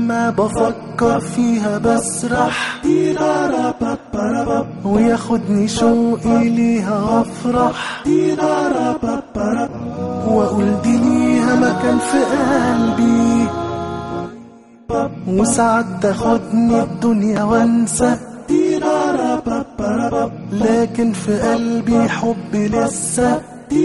لما بفكر فيها بسرح وياخدني شوقي ليها افرح واقول دي ليها مكان في قلبي وساعات تاخدني الدنيا وانسى لكن في قلبي حبي لسه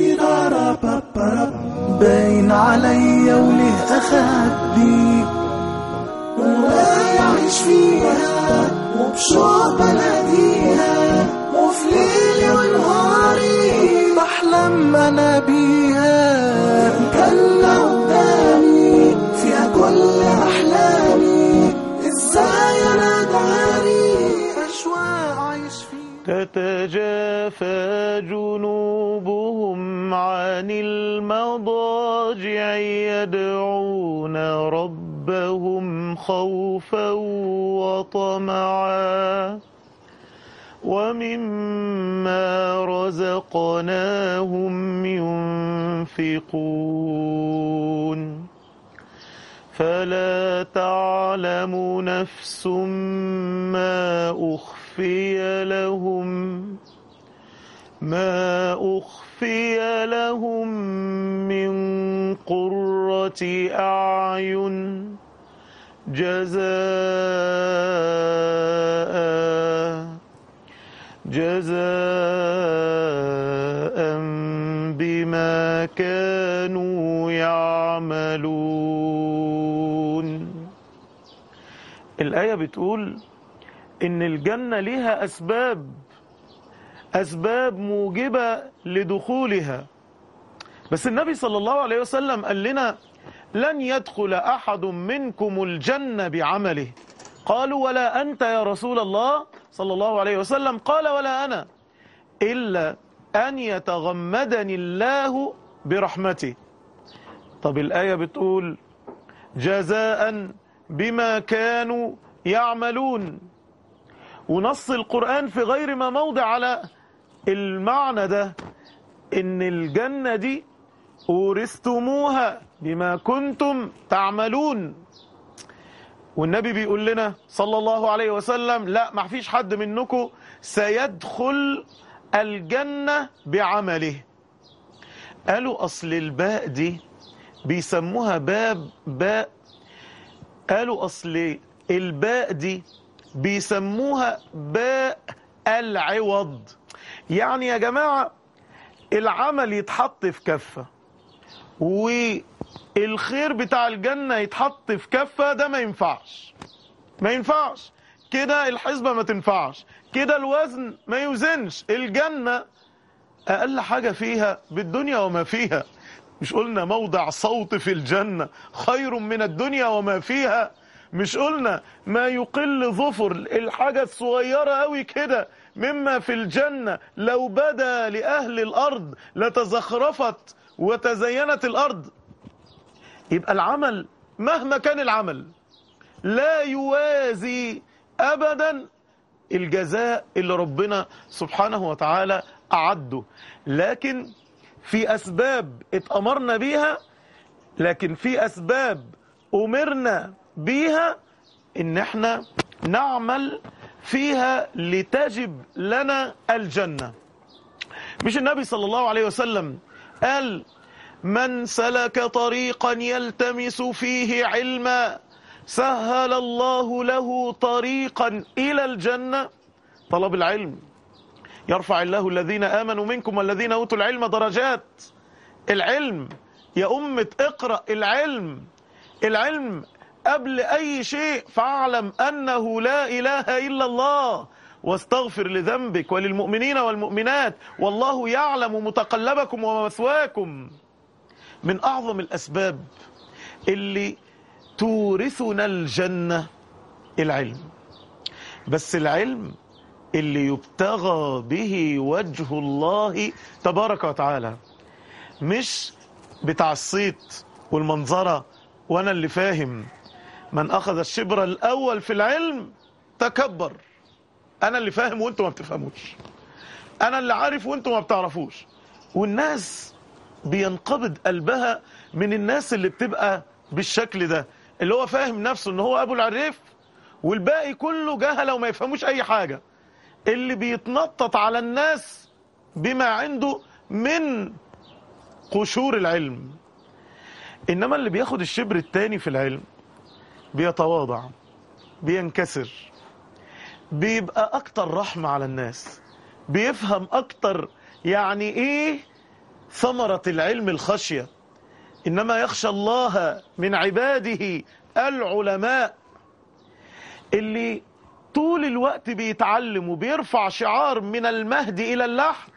باين عليا وليه اخبي وما يعيش فيها وبشوق بناديها وفي ليلي ونهاري بحلم انا بيها الجنة قدامي فيها كل احلامي ازاي انا داري اشواق عايش فيها تتجافى جنوبهم عن المضاجع يدعون ربهم خوفا وطمعا ومما رزقناهم ينفقون فلا تعلم نفس ما أخفي لهم ما أخفي لهم من قرة أعين جزاء جزاء بما كانوا يعملون الآية بتقول إن الجنة ليها أسباب أسباب موجبة لدخولها بس النبي صلى الله عليه وسلم قال لنا لن يدخل أحد منكم الجنة بعمله قالوا ولا أنت يا رسول الله صلى الله عليه وسلم قال ولا أنا إلا أن يتغمدني الله برحمته طب الآية بتقول جزاء بما كانوا يعملون ونص القرآن في غير ما موضع على المعنى ده إن الجنة دي أورثتموها بما كنتم تعملون والنبي بيقول لنا صلى الله عليه وسلم لا ما فيش حد منكم سيدخل الجنة بعمله قالوا أصل الباء دي بيسموها باب باء قالوا أصل الباء دي بيسموها باء العوض يعني يا جماعة العمل يتحط في كفة والخير بتاع الجنة يتحط في كفة ده ما ينفعش ما ينفعش كده الحسبة ما تنفعش كده الوزن ما يوزنش الجنة أقل حاجة فيها بالدنيا وما فيها مش قلنا موضع صوت في الجنة خير من الدنيا وما فيها مش قلنا ما يقل ظفر الحاجة الصغيرة قوي كده مما في الجنة لو بدا لأهل الأرض لتزخرفت وتزينت الأرض يبقى العمل مهما كان العمل لا يوازي أبدا الجزاء اللي ربنا سبحانه وتعالى أعده لكن في أسباب اتأمرنا بيها لكن في أسباب أمرنا بيها إن احنا نعمل فيها لتجب لنا الجنة مش النبي صلى الله عليه وسلم قال من سلك طريقا يلتمس فيه علما سهل الله له طريقا إلى الجنة طلب العلم يرفع الله الذين آمنوا منكم والذين أوتوا العلم درجات العلم يا أمة اقرأ العلم العلم قبل أي شيء فاعلم أنه لا إله إلا الله واستغفر لذنبك وللمؤمنين والمؤمنات والله يعلم متقلبكم ومثواكم من أعظم الأسباب اللي تورثنا الجنة العلم بس العلم اللي يبتغى به وجه الله تبارك وتعالى مش بتاع الصيت والمنظرة وانا اللي فاهم من اخذ الشبر الاول في العلم تكبر انا اللي فاهم وانتوا ما بتفهموش انا اللي عارف وانتوا ما بتعرفوش والناس بينقبض قلبها من الناس اللي بتبقى بالشكل ده اللي هو فاهم نفسه ان هو ابو العريف والباقي كله جهله وما يفهموش اي حاجة اللي بيتنطط على الناس بما عنده من قشور العلم انما اللي بياخد الشبر التاني في العلم بيتواضع بينكسر بيبقى اكتر رحمة على الناس بيفهم اكتر يعني ايه ثمرة العلم الخشية انما يخشى الله من عباده العلماء اللي طول الوقت بيتعلم وبيرفع شعار من المهد الى اللحد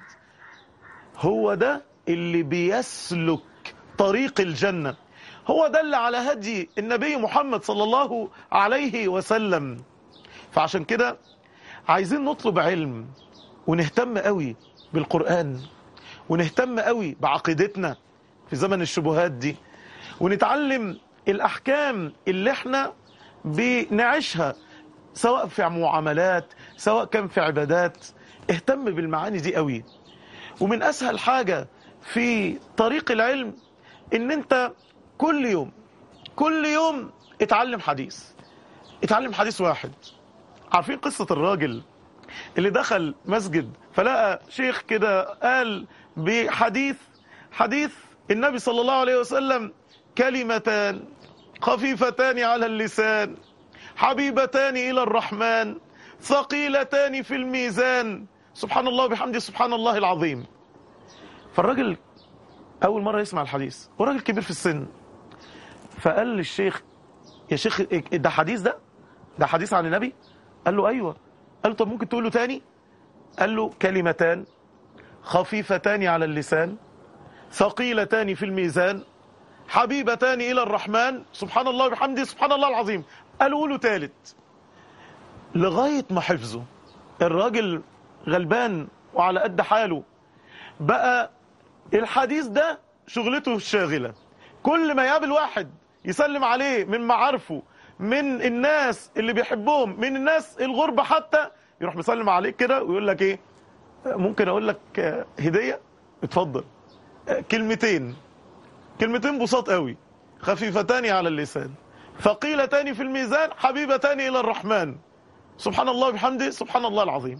هو ده اللي بيسلك طريق الجنة هو ده اللي على هدي النبي محمد صلى الله عليه وسلم فعشان كده عايزين نطلب علم ونهتم قوي بالقرآن ونهتم قوي بعقيدتنا في زمن الشبهات دي ونتعلم الأحكام اللي احنا بنعيشها سواء في معاملات سواء كان في عبادات اهتم بالمعاني دي قوي ومن أسهل حاجة في طريق العلم ان انت كل يوم كل يوم اتعلم حديث اتعلم حديث واحد عارفين قصة الراجل اللي دخل مسجد فلقى شيخ كده قال بحديث حديث النبي صلى الله عليه وسلم كلمتان خفيفتان على اللسان حبيبتان إلى الرحمن ثقيلتان في الميزان سبحان الله بحمده سبحان الله العظيم فالراجل أول مرة يسمع الحديث وراجل كبير في السن فقال للشيخ يا شيخ ده حديث ده ده حديث عن النبي قال له أيوة قال له طب ممكن تقول له تاني قال له كلمتان خفيفتان على اللسان ثقيلتان في الميزان حبيبتان إلى الرحمن سبحان الله بحمده سبحان الله العظيم قالوا له تالت لغاية ما حفظه الراجل غلبان وعلى قد حاله بقى الحديث ده شغلته الشاغلة كل ما يقابل واحد يسلم عليه من معارفه من الناس اللي بيحبهم من الناس الغربة حتى يروح مسلم عليك كده ويقول لك ايه ممكن اقول لك هدية اتفضل كلمتين كلمتين بساط قوي خفيفتان على اللسان ثقيلتان في الميزان حبيبتان الى الرحمن سبحان الله بحمده سبحان الله العظيم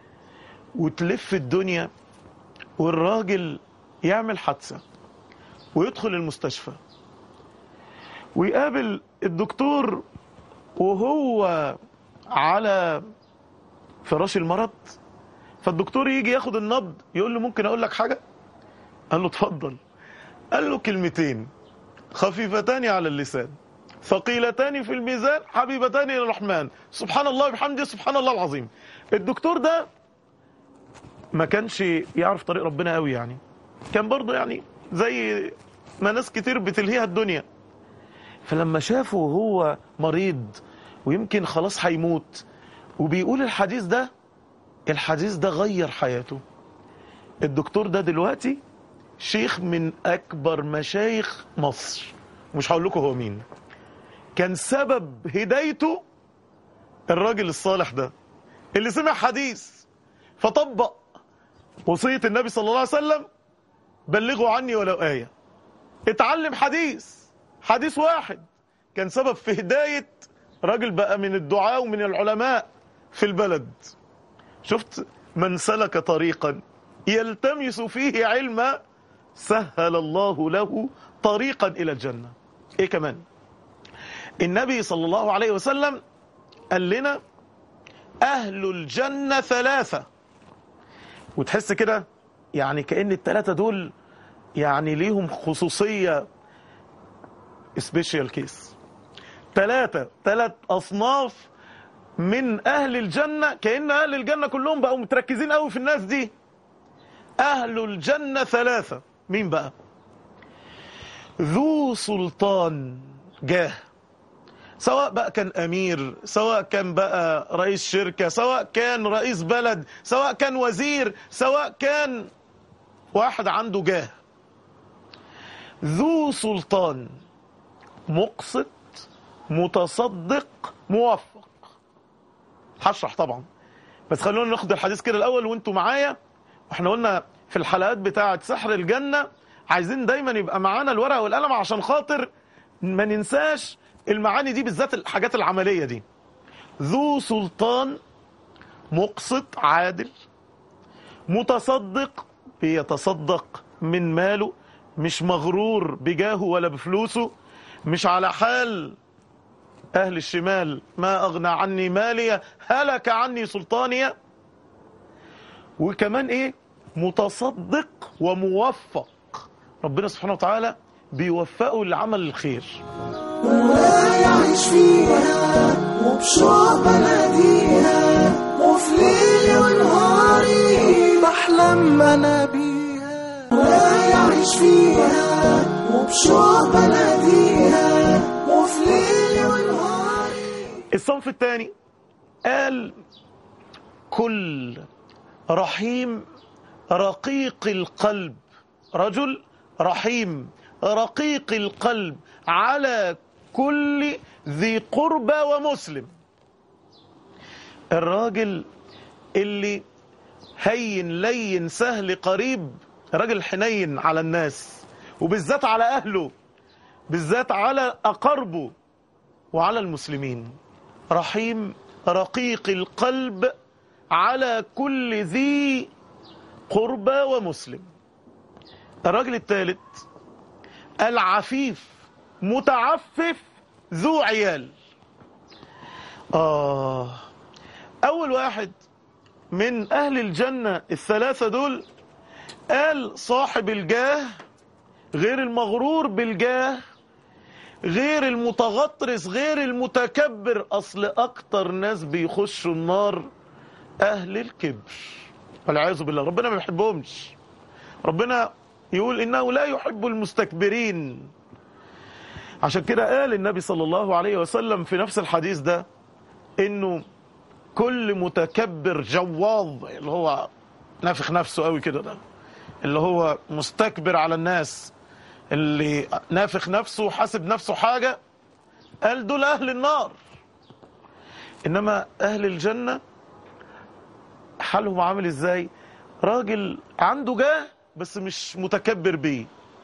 وتلف الدنيا والراجل يعمل حادثة ويدخل المستشفى ويقابل الدكتور وهو على فراش المرض فالدكتور يجي ياخد النبض يقول له ممكن اقول لك حاجة قال له اتفضل قال له كلمتين خفيفتان على اللسان ثقيلتان في الميزان حبيبتان الى الرحمن سبحان الله بحمده سبحان الله العظيم الدكتور ده ما كانش يعرف طريق ربنا قوي يعني كان برضه يعني زي ما ناس كتير بتلهيها الدنيا فلما شافه وهو مريض ويمكن خلاص هيموت وبيقول الحديث ده الحديث ده غير حياته الدكتور ده دلوقتي شيخ من أكبر مشايخ مصر مش هقول لكم هو مين كان سبب هدايته الراجل الصالح ده اللي سمع حديث فطبق وصية النبي صلى الله عليه وسلم بلغوا عني ولو آية اتعلم حديث حديث واحد كان سبب في هداية راجل بقى من الدعاء ومن العلماء في البلد شفت من سلك طريقا يلتمس فيه علما سهل الله له طريقا إلى الجنة إيه كمان النبي صلى الله عليه وسلم قال لنا أهل الجنة ثلاثة وتحس كده يعني كأن الثلاثة دول يعني ليهم خصوصية سبيشال كيس ثلاثة ثلاث أصناف من أهل الجنة كأن أهل الجنة كلهم بقوا متركزين قوي في الناس دي أهل الجنة ثلاثة مين بقى ذو سلطان جاه سواء بقى كان أمير سواء كان بقى رئيس شركة سواء كان رئيس بلد سواء كان وزير سواء كان واحد عنده جاه ذو سلطان مقسط متصدق موفق هشرح طبعا بس خلونا ناخد الحديث كده الأول وانتوا معايا واحنا قلنا في الحلقات بتاعة سحر الجنة عايزين دايما يبقى معانا الورقة والقلم عشان خاطر ما ننساش المعاني دي بالذات الحاجات العملية دي ذو سلطان مقسط عادل متصدق بيتصدق من ماله مش مغرور بجاهه ولا بفلوسه مش على حال أهل الشمال ما أغنى عني مالية هلك عني سلطانية وكمان إيه متصدق وموفق ربنا سبحانه وتعالى بيوفقه لعمل الخير ويعيش فيها وبشوق بناديها وفي ليلي ونهاري بحلم انا بيها ويعيش فيها وبشوق بناديها وفي ليلي ونهاري الصنف الثاني قال كل رحيم رقيق القلب رجل رحيم رقيق القلب على كل ذي قربى ومسلم الراجل اللي هين لين سهل قريب راجل حنين على الناس وبالذات على أهله بالذات على أقربه وعلى المسلمين رحيم رقيق القلب على كل ذي قربى ومسلم الراجل الثالث العفيف متعفف ذو عيال آه أول واحد من أهل الجنة الثلاثة دول قال صاحب الجاه غير المغرور بالجاه غير المتغطرس غير المتكبر أصل أكتر ناس بيخشوا النار أهل الكبر والعياذ بالله ربنا ما بيحبهمش ربنا يقول إنه لا يحب المستكبرين عشان كده قال النبي صلى الله عليه وسلم في نفس الحديث ده إنه كل متكبر جواظ اللي هو نافخ نفسه قوي كده ده اللي هو مستكبر على الناس اللي نافخ نفسه وحاسب نفسه حاجة قال دول أهل النار إنما أهل الجنة حالهم عامل إزاي راجل عنده جاه بس مش متكبر بيه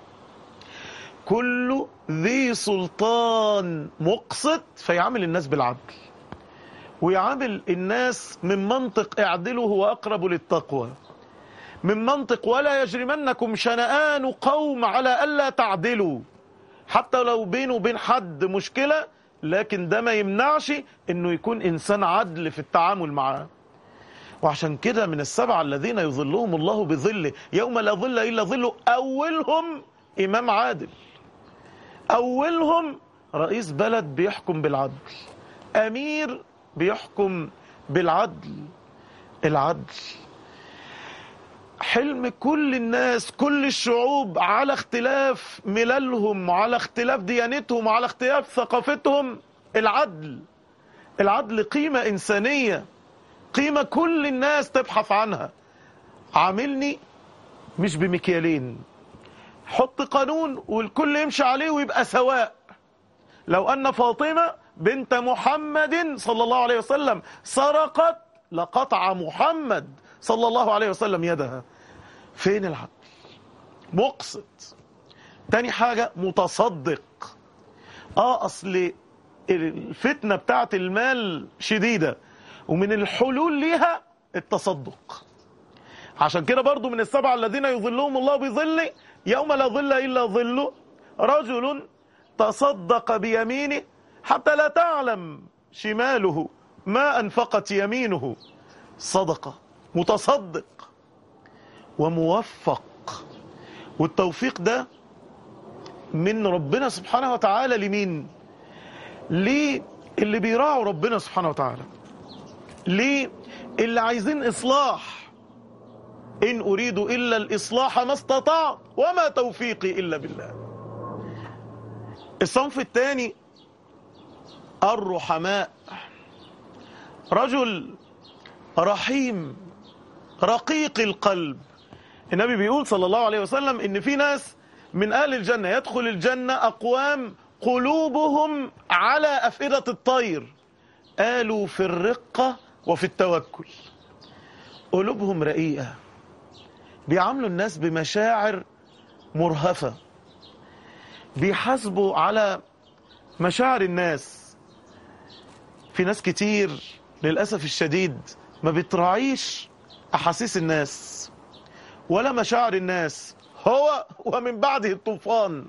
كل ذي سلطان مقسط فيعامل الناس بالعدل ويعامل الناس من منطق اعدلوا هو أقرب للتقوى من منطق ولا يجرمنكم شنآن قوم على ألا تعدلوا حتى لو بينه وبين حد مشكلة لكن ده ما يمنعش انه يكون انسان عدل في التعامل معاه وعشان كده من السبعة الذين يظلهم الله بظله يوم لا ظل إلا ظله أولهم إمام عادل أولهم رئيس بلد بيحكم بالعدل أمير بيحكم بالعدل العدل حلم كل الناس كل الشعوب على اختلاف مللهم وعلى اختلاف ديانتهم وعلى اختلاف ثقافتهم العدل العدل قيمة إنسانية قيمة كل الناس تبحث عنها عاملني مش بمكيالين حط قانون والكل يمشي عليه ويبقى سواء لو أن فاطمة بنت محمد صلى الله عليه وسلم سرقت لقطع محمد صلى الله عليه وسلم يدها فين العدل مقسط تاني حاجة متصدق اه اصل الفتنة بتاعت المال شديدة ومن الحلول ليها التصدق عشان كده برضو من السبعة الذين يظلهم الله بظله يوم لا ظل إلا ظله رجل تصدق بيمينه حتى لا تعلم شماله ما أنفقت يمينه صدقة متصدق وموفق والتوفيق ده من ربنا سبحانه وتعالى لمين ليه اللي بيراعوا ربنا سبحانه وتعالى ليه اللي عايزين إصلاح إن أريد إلا الإصلاح ما استطعت وما توفيقي إلا بالله الصنف الثاني الرحماء رجل رحيم رقيق القلب النبي بيقول صلى الله عليه وسلم ان في ناس من اهل الجنة يدخل الجنة اقوام قلوبهم على افئدة الطير قالوا في الرقة وفي التوكل قلوبهم رقيقة بيعاملوا الناس بمشاعر مرهفة بيحاسبوا على مشاعر الناس في ناس كتير للأسف الشديد ما بتراعيش أحاسيس الناس ولا مشاعر الناس هو ومن بعده الطوفان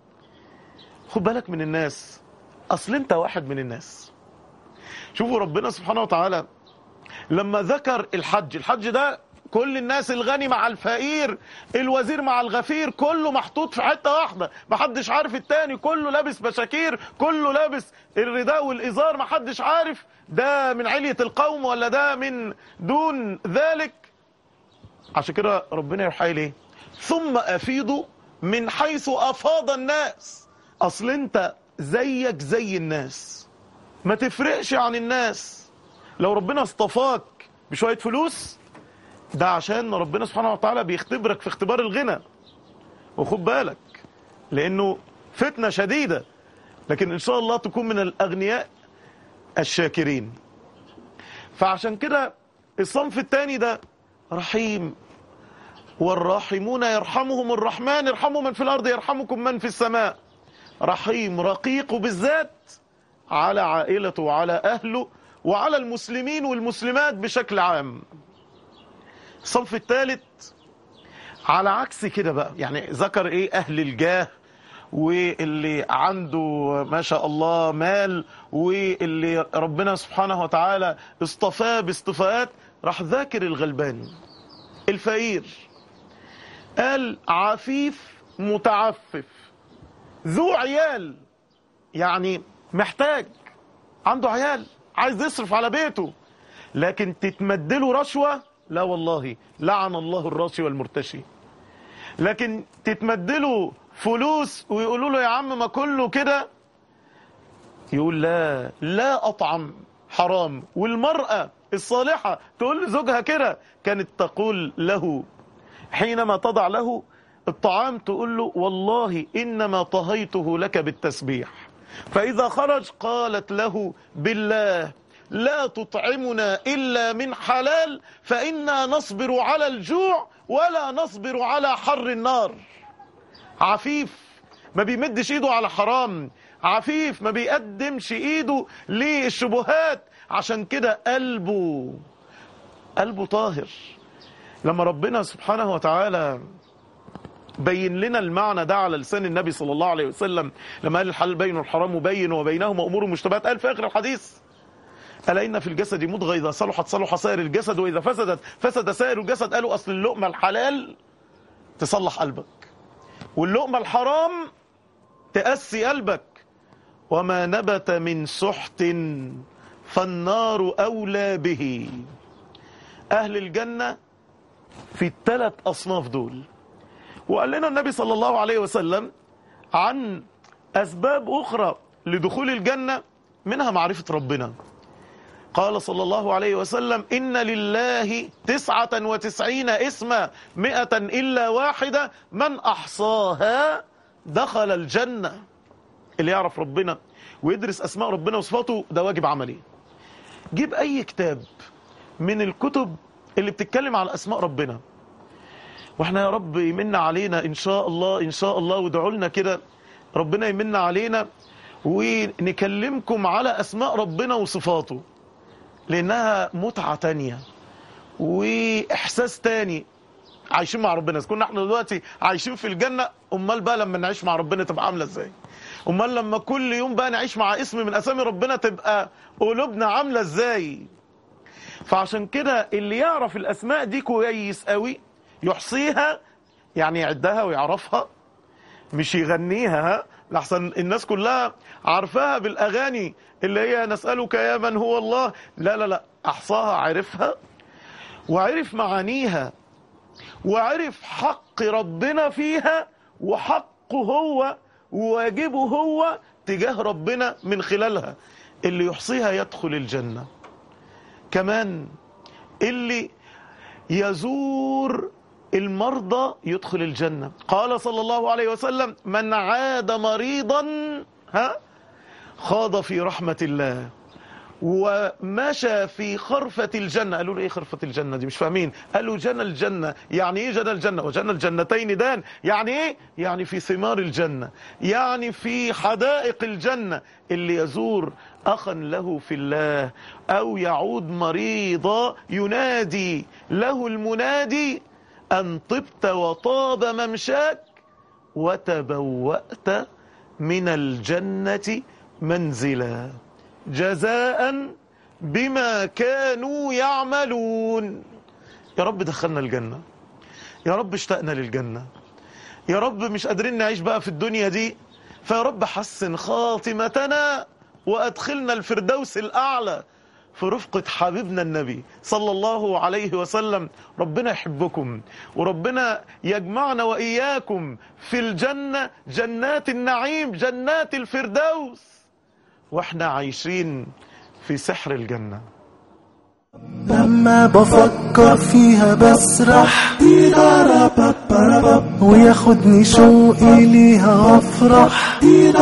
خد بالك من الناس أصل أنت واحد من الناس شوفوا ربنا سبحانه وتعالى لما ذكر الحج الحج ده كل الناس الغني مع الفقير الوزير مع الغفير كله محطوط في حتة واحدة محدش عارف التاني كله لابس بشاكير كله لابس الرداء والإزار محدش عارف ده من علية القوم ولا ده من دون ذلك عشان كده ربنا يرحي ليه ثم أفيضوا من حيث أفاض الناس أصل أنت زيك زي الناس ما تفرقش عن الناس لو ربنا اصطفاك بشوية فلوس ده عشان ربنا سبحانه وتعالى بيختبرك في اختبار الغنى وخد بالك لانه فتنة شديدة لكن ان شاء الله تكون من الاغنياء الشاكرين فعشان كده الصنف الثاني ده رحيم والراحمون يرحمهم الرحمن ارحموا من في الارض يرحمكم من في السماء رحيم رقيق بالذات على عائلته وعلى اهله وعلى المسلمين والمسلمات بشكل عام الصنف الثالث على عكس كده بقى يعني ذكر ايه اهل الجاه واللي عنده ما شاء الله مال واللي ربنا سبحانه وتعالى اصطفاه باصطفاءات راح ذاكر الغلبان الفقير قال عفيف متعفف ذو عيال يعني محتاج عنده عيال عايز يصرف على بيته لكن تتمدله رشوة لا والله لعن الله الراشي والمرتشي لكن تتمدله فلوس ويقولوا له يا عم ما كله كده يقول لا لا أطعم حرام والمرأة الصالحة تقول لزوجها كده كانت تقول له حينما تضع له الطعام تقول له والله إنما طهيته لك بالتسبيح فإذا خرج قالت له بالله لا تطعمنا إلا من حلال فإنا نصبر على الجوع ولا نصبر على حر النار عفيف ما بيمدش ايده على حرام عفيف ما بيقدمش ايده للشبهات عشان كده قلبه قلبه طاهر لما ربنا سبحانه وتعالى بين لنا المعنى ده على لسان النبي صلى الله عليه وسلم لما قال الحلال بين والحرام بين وبينهما امور مشتبهات قال في اخر الحديث ألا إن في الجسد مضغة إذا صلحت صلح سائر الجسد وإذا فسدت فسد سائر الجسد قالوا أصل اللقمة الحلال تصلح قلبك واللقمة الحرام تأسي قلبك وما نبت من سحت فالنار أولى به أهل الجنة في الثلاث أصناف دول وقال لنا النبي صلى الله عليه وسلم عن أسباب أخرى لدخول الجنة منها معرفة ربنا قال صلى الله عليه وسلم إن لله تسعة وتسعين اسما مئة إلا واحدة من أحصاها دخل الجنة اللي يعرف ربنا ويدرس أسماء ربنا وصفاته ده واجب عملي جيب أي كتاب من الكتب اللي بتتكلم على أسماء ربنا واحنا يا رب يمن علينا إن شاء الله إن شاء الله وادعوا لنا كده ربنا يمن علينا ونكلمكم على أسماء ربنا وصفاته لانها متعة تانية واحساس تاني عايشين مع ربنا إذا كنا احنا دلوقتي عايشين في الجنة امال بقى لما نعيش مع ربنا تبقى عاملة ازاي امال لما كل يوم بقى نعيش مع اسم من اسامي ربنا تبقى قلوبنا عاملة ازاي فعشان كده اللي يعرف الاسماء دي كويس قوي يحصيها يعني يعدها ويعرفها مش يغنيها لحسن الناس كلها عارفاها بالاغاني اللي هي نسألك يا من هو الله لا لا لا احصاها عرفها وعرف معانيها وعرف حق ربنا فيها وحقه هو وواجبه هو تجاه ربنا من خلالها اللي يحصيها يدخل الجنة كمان اللي يزور المرضى يدخل الجنة قال صلى الله عليه وسلم من عاد مريضا ها خاض في رحمة الله ومشى في خرفة الجنة قالوا له ايه خرفة الجنة دي مش فاهمين قالوا جنى الجنة يعني ايه جنى الجنة وجنى الجنتين دان يعني ايه يعني في ثمار الجنة يعني في حدائق الجنة اللي يزور اخا له في الله او يعود مريضا ينادي له المنادي ان طبت وطاب ممشاك وتبوأت من الجنة منزلا جزاء بما كانوا يعملون يا رب دخلنا الجنة يا رب اشتقنا للجنة يا رب مش قادرين نعيش بقى في الدنيا دي فيا رب حسن خاتمتنا وأدخلنا الفردوس الأعلى في رفقة حبيبنا النبي صلى الله عليه وسلم ربنا يحبكم وربنا يجمعنا وإياكم في الجنة جنات النعيم جنات الفردوس واحنا عايشين في سحر الجنة لما بفكر فيها بسرح وياخدني شوقي ليها افرح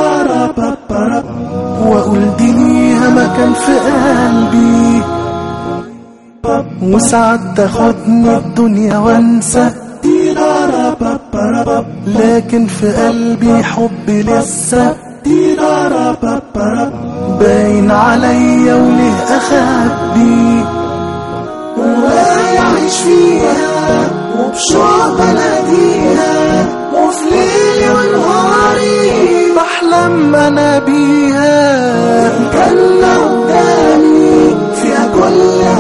واقول دي ليها مكان في قلبي وساعات تاخدني الدنيا وانسى لكن في قلبي حب لسه باين عليا وليه اخبي ويعيش فيها وبشوق بناديها وفي ليلي ونهاري بحلم انا بيها الجنة قدامي فيها كل